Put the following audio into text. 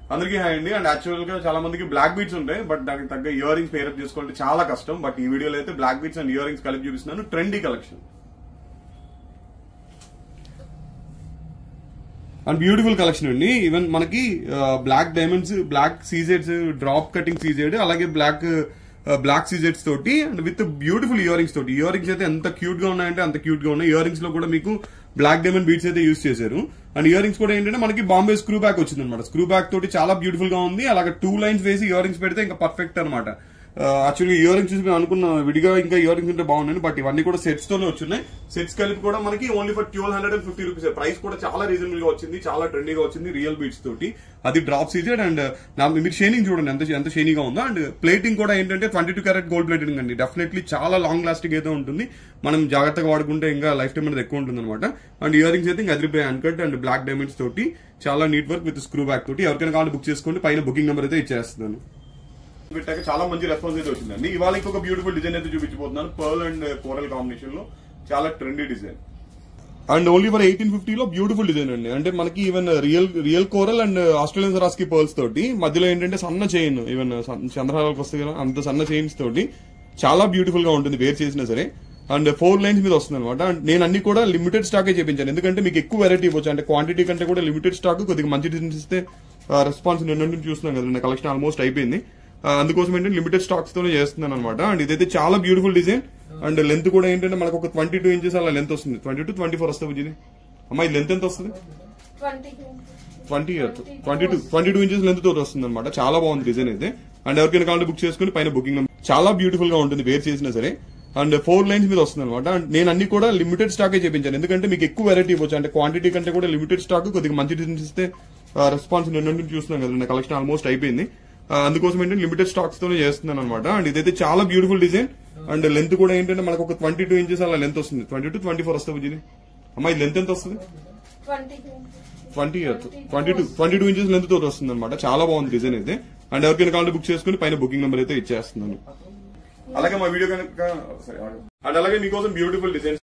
అందరికీ హాయ్ అండి and actual గా చాలా మందికి బ్లాక్ బీట్స్ ఉంటాయి బట్ దానికి తగ్గ ఇయర్ రింగ్స్ పేరప్ చేసుకోవాలంటే చాలా కష్టం బట్ ఈ వీడియోలో అయితే black beads and earrings కలిపి చూపిస్తున్నాను trendy collection and beautiful collection అండి ఈవెన్ మనకి బ్లాక్ డైమండ్స్ బ్లాక్ సీజెడ్స్ డ్రాప్ కటింగ్ సీజెడ్ అలాగే బ్లాక్ బ్లాక్ సీజెడ్స్ తోటి and with beautiful earrings తోటి ఇయర్ రింగ్స్ అయితే ఎంత క్యూట్ గా ఉన్నాయంటే అంత క్యూట్ గా ఉన్నాయి ఇయర్ రింగ్స్ లో కూడా మీకు బ్లాక్ డైమండ్ బీట్స్ అయితే యూస్ చేశారు అండ్ ఇయర్ రింగ్స్ కూడా ఏంటంటే మనకి బాంబే స్క్రూ బ్యాక్ వచ్చింది అనమాట స్క్రూ బ్యాక్ తోటి చాలా బ్యూటిఫుల్ గా ఉంది అలాగే టూ లైన్స్ వేసి ఇయర్ రింగ్స్ పెడితే ఇంకా పర్ఫెక్ట్ అనమాట యాక్చువల్లీ ఇయర్ రింగ్స్ చూసి మేము అనుకున్న విడిగా ఇంకా ఇయర్ రింగ్స్ ఉంటే బాగున్నాయి బట్ ఇవన్నీ కూడా సెట్స్ తోనే వచ్చున్నాయి సెట్స్ కలిపి కూడా మనకి only for twelve hundred and fifty rupees price కూడా చాలా రీజనబుల్ గా వచ్చింది చాలా ట్రెండీగా వచ్చింది రియల్ బీట్స్ తోటి అది డ్రాప్ సీజెడ్ అండ్ నా మీరు షేనింగ్ చూడండి ఎంత ఎంత షేనీగా ఉందో అండ్ ప్లేటింగ్ కూడా ఏంటంటే twenty two carat gold plating అండి డెఫినెట్లీ చాలా లాంగ్ లాస్టింగ్ అయితే ఉంటుంది మనం జాగ్రత్తగా వాడుకుంటే ఇంకా లైఫ్ టైం అనేది ఎక్కువ ఉంటుంది అనమాట అండ్ ఇయర్ రింగ్స్ అయితే ఇంకా అదిరిపోయి అన్కట్ అండ్ బ్లాక్ డైమండ్స్ తోటి చాలా neat work with screw back తోటి ఎవరికైనా కావాలి బుక్ చేసుకోండి పైన బుకింగ్ నెంబర్ అయితే ఇచ్చేస్తున్నాను పెట్టాక చాలా మంచి రెస్పాన్స్ అయితే వచ్చిందండి ఇవాళ ఇంకొక బ్యూటిఫుల్ డిజైన్ అయితే చూపించబోతున్నాను పర్ల్ అండ్ కోరల్ కాంబినేషన్ లో చాలా trendy design and only for eighteen ఫిఫ్టీలో బ్యూటిఫుల్ డిజైన్ అండి అంటే మనకి even real real coral and Australian సరాస్కి పర్ల్స్ తోటి మధ్యలో ఏంటంటే సన్న చైన్ ఈవెన్ చంద్రహారాలకు వస్తుంది కదా అంత సన్న చైన్స్ తోటి చాలా బ్యూటిఫుల్ గా ఉంటుంది వేర్ చేసినా సరే అండ్ ఫోర్ లైన్స్ మీద వస్తుంది అనమాట నేను అన్ని కూడా లిమిటెడ్ స్టాకే చేపించాను ఎందుకంటే మీకు ఎక్కువ వెరైటీ ఇవ్వచ్చు అంటే క్వాంటిటీ కంటే కూడా లిమిటెడ్ స్టాక్ కొద్దిగా మంచి డిజైన్స్ ఇస్తే రెస్పాన్స్ నిన్న నుంచి చూస్తున్నాం కదా నా కలెక్షన్ ఆల్మోస్ట్ అయిపోయింది ఆ, అందుకోసం ఏంటంటే లిమిటెడ్ స్టాక్స్ తోనే చేస్తున్నాను అనమాట అండ్ ఇదైతే చాలా బ్యూటిఫుల్ డిజైన్ అండ్ లెంత్ కూడా ఏంటంటే మనకు ఒక ట్వంటీ టూ ఇంచెస్ అలా లెంత్ వస్తుంది ట్వంటీ టూ ట్వంటీ ఫోర్ వస్తుంది ఇది అమ్మాయి లెంత్ ఎంత వస్తుంది twenty twenty twenty two twenty two inches length తోటి వస్తుంది అనమాట చాలా బాగుంది డిజైన్ అయితే అండ్ ఎవరికైనా కావాలంటే బుక్ చేసుకుని పైన బుకింగ్ నెంబర్ చాలా బ్యూటిఫుల్ గా ఉంటుంది వేర్ చేసినా సరే అండ్ ఫోర్ లైన్స్ మీద వస్తుంది అనమాట నేను అన్ని కూడా లిమిటెడ్ స్టాకే చేపించాను ఎందుకంటే మీకు ఎక్కువ వెరైటీ ఇవ్వచ్చు అంటే క్వాంటిటీ కంటే కూడా లిమిటెడ్ స్టాక్ కొద్దిగా మంచి డిజైన్స్ ఇస్తే రెస్పాన్స్ నిన్న నుంచి చూస్తున్నాం కదా నా కలెక్షన్ ఆల్మోస్ట్ అయిపోయింది ఆ, అందుకోసం ఏంటంటే లిమిటెడ్ స్టాక్స్ తోనే చేస్తున్నాను అనమాట అండ్ ఇదైతే చాలా బ్యూటిఫుల్ డిజైన్ అండ్ లెంత్ కూడా ఏంటంటే మనకు ఒక ట్వంటీ టూ ఇంచెస్ అలా లెంత్ వస్తుంది ట్వంటీ టూ ట్వంటీ ఫోర్ వస్తుంది ఇది అమ్మాయి లెంత్ ఎంత వస్తుంది twenty twenty twenty two twenty two inches length తోటి వస్తుంది అనమాట చాలా బాగుంది డిజైన్ అయితే అండ్ ఎవరికైనా కావాలంటే బుక్ చేసుకుని పైన బుకింగ్ నెంబర్ అయితే ఇచ్చేస్తున్నాను అలాగే మా వీడియో కనుక అండ్ అలాగే మీకోసం బ్యూటిఫుల్ డిజైన్స్